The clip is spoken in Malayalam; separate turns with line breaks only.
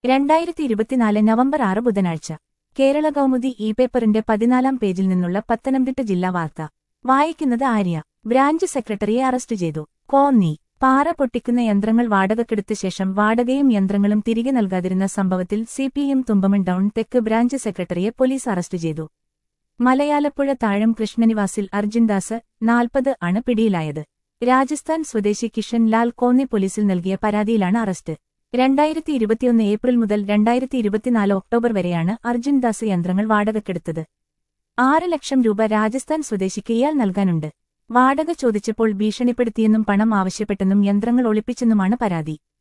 രണ്ടായിരത്തി ഇരുപത്തിനാല് നവംബർ ആറ് ബുധനാഴ്ച കേരള കൗമുദി ഇ പേപ്പറിന്റെ പതിനാലാം പേജിൽ നിന്നുള്ള പത്തനംതിട്ട ജില്ലാ വാർത്ത വായിക്കുന്നത് ആര്യ ബ്രാഞ്ച് സെക്രട്ടറിയെ അറസ്റ്റ് ചെയ്തു കോന്നി പാറ പൊട്ടിക്കുന്ന യന്ത്രങ്ങൾ വാടകക്കെടുത്ത ശേഷം വാടകയും യന്ത്രങ്ങളും തിരികെ നൽകാതിരുന്ന സംഭവത്തിൽ സിപിഎം തുമ്പമൺ ഡൌൺ തെക്ക് ബ്രാഞ്ച് സെക്രട്ടറിയെ പോലീസ് അറസ്റ്റ് ചെയ്തു മലയാലപ്പുഴ താഴം കൃഷ്ണനിവാസിൽ അർജുൻദാസ് നാൽപ്പത് ആണ് പിടിയിലായത് രാജസ്ഥാൻ സ്വദേശി കിഷൻ ലാൽ കോന്നി പോലീസിൽ നൽകിയ പരാതിയിലാണ് അറസ്റ്റ് രണ്ടായിരത്തി ഇരുപത്തിയൊന്ന് ഏപ്രിൽ മുതൽ രണ്ടായിരത്തി ഇരുപത്തിനാല് ഒക്ടോബർ വരെയാണ് അർജുൻദാസ് യന്ത്രങ്ങൾ വാടകക്കെടുത്തത് ആറ് ലക്ഷം രൂപ രാജസ്ഥാൻ സ്വദേശിക്ക് ഇയാൾ നൽകാനുണ്ട് വാടക ചോദിച്ചപ്പോൾ ഭീഷണിപ്പെടുത്തിയെന്നും പണം ആവശ്യപ്പെട്ടെന്നും യന്ത്രങ്ങൾ ഒളിപ്പിച്ചെന്നുമാണ് പരാതി